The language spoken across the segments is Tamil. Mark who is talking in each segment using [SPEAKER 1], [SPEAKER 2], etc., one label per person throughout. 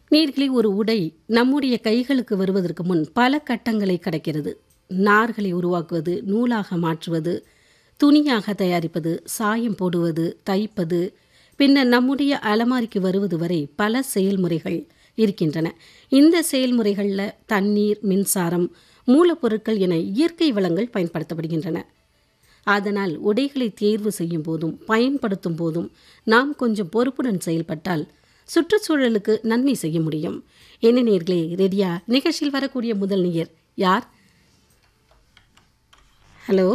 [SPEAKER 1] நீர்களே ஒரு உடை நம்முடைய கைகளுக்கு வருவதற்கு முன் பல கட்டங்களை கடக்கிறது நார்களை உருவாக்குவது நூலாக மாற்றுவது துணியாக தயாரிப்பது சாயம் போடுவது தைப்பது பின்னர் நம்முடைய அலமாரிக்கு வருவது வரை பல செயல்முறைகள் இருக்கின்றன இந்த செயல்முறைகளில் தண்ணீர் மின்சாரம் மூலப்பொருட்கள் என இயற்கை வளங்கள் பயன்படுத்தப்படுகின்றன அதனால் உடைகளை தேர்வு செய்யும் போதும் பயன்படுத்தும் போதும் நாம் கொஞ்சம் பொறுப்புடன் செயல்பட்டால் சுற்றுச்சூழலுக்கு நன்மை செய்ய முடியும் என்ன நேர்களே ரெடியா நிகழ்ச்சியில் வரக்கூடிய முதல் நேயர் யார் ஹலோ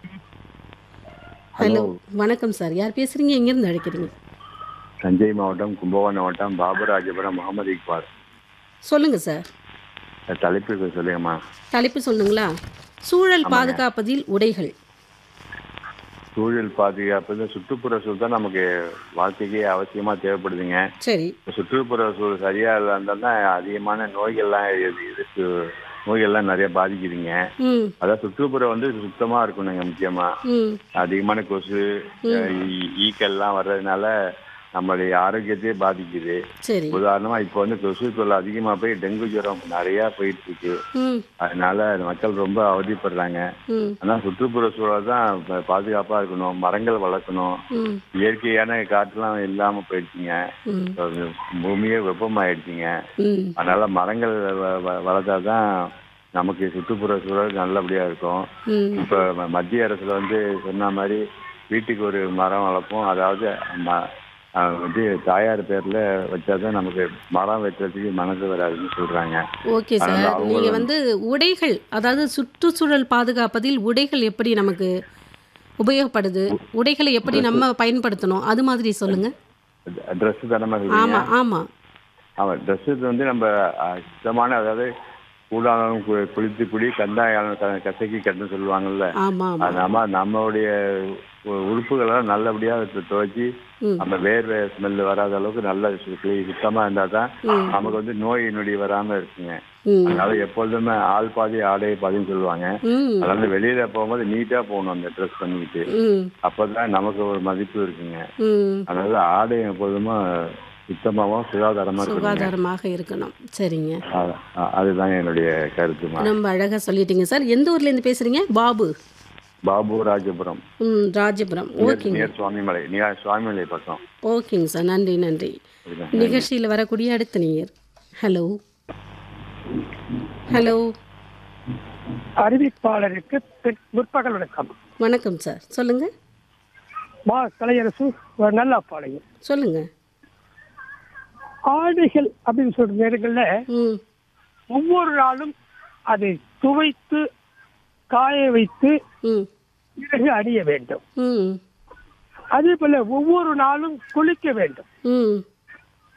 [SPEAKER 1] ஹலோ வணக்கம் சார் யார் பேசுறீங்க எங்கேருந்து அழைக்கிறீங்க
[SPEAKER 2] தஞ்சை மாவட்டம் கும்பகோணம் மாவட்டம் பாபராஜபுரம் முகமது இக்பால்
[SPEAKER 1] சொல்லுங்க சார்
[SPEAKER 2] இந்த தலைப்பு சொல்லுங்கம்மா
[SPEAKER 1] தலைப்பு சொல்லுங்களா சூழல் பாதுகாப்பதில் உடைகள்
[SPEAKER 2] சூழல் பாதுகாப்பு சுற்றுப்புற சூழல் தான் நமக்கு வாழ்க்கைக்கே அவசியமா தேவைப்படுதுங்க
[SPEAKER 1] சரி
[SPEAKER 2] இப்ப சுற்றுப்புற சூழல் சரியா இருந்தால் தான் அதிகமான நோய்கள்லாம் இது- இதுக்கு நோய்கள்லாம் நிறைய பாதிக்குதுங்க
[SPEAKER 1] ம்
[SPEAKER 2] அதான் சுற்றுப்புறம் வந்து சுத்தமா இருக்கணுங்க முக்கியமா
[SPEAKER 1] ம்
[SPEAKER 2] அதிகமான கொசு ஈ- ஈக்கள்லாம் வர்றதுனால நம்மளுடைய ஆரோக்கியத்தையே பாதிக்குது
[SPEAKER 1] சரி
[SPEAKER 2] உதாரணமா இப்போ வந்து கொசு தொல்லை அதிகமா போய் டெங்கு ஜுரம் நிறைய போயிட்டு இருக்கு
[SPEAKER 1] ம்
[SPEAKER 2] அதனால மக்கள் ரொம்ப அவதிப்படுறாங்க
[SPEAKER 1] ம்
[SPEAKER 2] ஆனா சுற்றுப்புற சூழல் தான் ப- பாதுகாப்பா இருக்கணும் மரங்கள் வளர்க்கணும்
[SPEAKER 1] ம்
[SPEAKER 2] இயற்கையான காற்றுலாம் இல்லாம போயிடுச்சுங்க
[SPEAKER 1] ம்
[SPEAKER 2] இப்ப பூமியே வெப்பமாயிடுச்சுங்க
[SPEAKER 1] ம்
[SPEAKER 2] அதனால மரங்கள் வ- வ- வளர்த்தாதான் நமக்கு சுற்றுப்புற சூழல் நல்லபடியா இருக்கும்
[SPEAKER 1] ம்
[SPEAKER 2] இப்ப ம- மத்திய அரசுல வந்து சொன்ன மாதிரி வீட்டுக்கு ஒரு மரம் வளர்ப்போம் அதாவது ம- அஹ் வந்து தாயார் பேர்ல வச்சாதான் நமக்கு மரம் வைக்கிறதுக்கு மனசு வராதுன்னு சொல்றாங்க
[SPEAKER 1] ஓகே
[SPEAKER 2] அதனால
[SPEAKER 1] சார்
[SPEAKER 2] அவங்க
[SPEAKER 1] நீங்க வந்து உடைகள் அதாவது சுற்றுச்சூழல் பாதுகாப்பதில் உடைகள் எப்படி நமக்கு உபயோகப்படுது உடைகளை எப்படி நம்ம பயன்படுத்தணும் அது மாதிரி சொல்லுங்க
[SPEAKER 2] ட்ரெஸ் தானே
[SPEAKER 1] ஆமா ஆமா
[SPEAKER 2] ஆமா ட்ரெஸ் வந்து நம்ம அஹ், சுத்தமான அதாவது கூடாலும் கு- குளித்து குடி கந்தாயாலும் க- கசக்கி கட்டுன்னு சொல்லுவாங்கல்ல
[SPEAKER 1] ஆமா ஆமா
[SPEAKER 2] அது நம்ம நம்மளுடைய உ- உறுப்புகளெல்லாம் நல்லபடியா து- துவைச்சி
[SPEAKER 1] ம்.
[SPEAKER 2] நம்ம வேர்வை ஸ்மெல் வராத அளவுக்கு நல்ல சு- clean- சுத்தமா இருந்தா தான்
[SPEAKER 1] ம்.
[SPEAKER 2] நமக்கு வந்து நோய் நொடி வராம இருக்குங்க
[SPEAKER 1] ம்
[SPEAKER 2] அதனால எப்பொழுதுமே ஆள் பாதி ஆடை பாதின்னு சொல்லுவாங்க
[SPEAKER 1] ம்
[SPEAKER 2] அதனால வெளியில போகும்போது நீட்டா போகணும் அந்த ட்ரெஸ் பண்ணிக்கிட்டு
[SPEAKER 1] ம்
[SPEAKER 2] அப்பதான் நமக்கு ஒரு மதிப்பு இருக்குங்க
[SPEAKER 1] ம்
[SPEAKER 2] அதனால ஆடை எப்பொழுதுமே சுத்தமாகவும் சுகாதாரமா இருக்கணும்
[SPEAKER 1] சுகாதாரமாக இருக்கணும் சரிங்க
[SPEAKER 2] அ- அ- அதுதான் என்னுடைய கருத்துமா
[SPEAKER 1] ரொம்ப அழகா சொல்லிட்டீங்க சார் எந்த ஊர்ல இருந்து பேசுறீங்க பாபு
[SPEAKER 2] பாபு ராஜபுரம்
[SPEAKER 1] ம் ராஜபுரம் ஓகேங்க
[SPEAKER 2] நியர் சுவாமிமலை நியர் சுவாமிமலை பக்கம்
[SPEAKER 1] ஓகேங்க சார் நன்றி நன்றி
[SPEAKER 2] இதுதான்.
[SPEAKER 1] நிகழ்ச்சியில் வரக்கூடிய அடுத்த நேயர் ஹலோ ஹலோ
[SPEAKER 3] அறிவிப்பாளருக்கு பிற்- முற்பகல் வணக்கம்
[SPEAKER 1] வணக்கம் சார் சொல்லுங்க
[SPEAKER 3] மா கலையரசு நல்லாப்பாளையம்
[SPEAKER 1] சொல்லுங்க
[SPEAKER 3] ஆடைகள் அப்படின்னு சொல்ற நேரங்கள்ல
[SPEAKER 1] ம்
[SPEAKER 3] ஒவ்வொரு நாளும் அதை துவைத்து காய வைத்து
[SPEAKER 1] ம்
[SPEAKER 3] பிறகு அணிய வேண்டும்
[SPEAKER 1] ம்
[SPEAKER 3] அதே போல ஒவ்வொரு நாளும் குளிக்க வேண்டும்
[SPEAKER 1] ம்